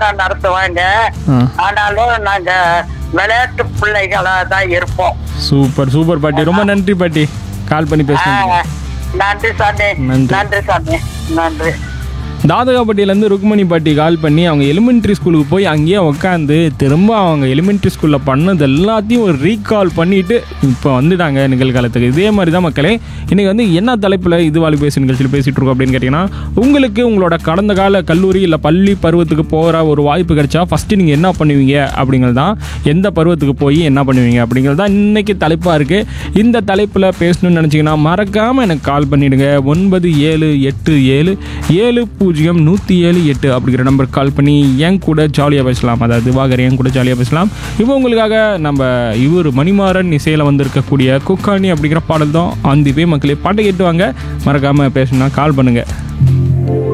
தான் நடத்துவாங்க ஆ ஆனாலும் நாங்க விளையாட்டு பிள்ளைகளா தான் இருப்போம் சூப்பர் சூப்பர் பாட்டி ரொம்ப நன்றி பாட்டி கால் பண்ணி ஆ, பேசுனீங்க நன்றி சாமி நன்றி. நன்றி சாமி நன்றி தாதகாப்பட்டியிலேருந்து ருக்மணி பாட்டி கால் பண்ணி அவங்க எலிமெண்ட்ரி ஸ்கூலுக்கு போய் அங்கேயே உட்காந்து திரும்ப அவங்க எலிமெண்ட்ரி ஸ்கூலில் பண்ணது எல்லாத்தையும் ஒரு ரீகால் பண்ணிட்டு இப்போ வந்துட்டாங்க நிகழ்காலத்துக்கு இதே மாதிரி தான் மக்களே இன்றைக்கி வந்து என்ன தலைப்பில் இது வாலி பேசு நிகழ்ச்சியில் பேசிகிட்டு இருக்கோம் அப்படின்னு கேட்டிங்கன்னா உங்களுக்கு உங்களோட கடந்த கால கல்லூரி இல்லை பள்ளி பருவத்துக்கு போகிற ஒரு வாய்ப்பு கிடைச்சா ஃபஸ்ட்டு நீங்கள் என்ன பண்ணுவீங்க அப்படிங்கிறது தான் எந்த பருவத்துக்கு போய் என்ன பண்ணுவீங்க அப்படிங்கிறது தான் இன்றைக்கி தலைப்பாக இருக்குது இந்த தலைப்பில் பேசணும்னு நினச்சிங்கன்னா மறக்காமல் எனக்கு கால் பண்ணிவிடுங்க ஒன்பது ஏழு எட்டு ஏழு ஏழு பூஜ்ஜியம் நூற்றி ஏழு எட்டு அப்படிங்கிற நம்பர் கால் பண்ணி என் கூட ஜாலியாக பேசலாம் அதாவது திவாகர் என் கூட ஜாலியாக பேசலாம் இப்போ உங்களுக்காக நம்ம இவர் மணிமாறன் இசையில் வந்திருக்கக்கூடிய குக்கானி அப்படிங்கிற பாடல் தான் அந்த வே மக்களே பாட்டை கேட்டுவாங்க மறக்காமல் பேசணும்னா கால் பண்ணுங்கள்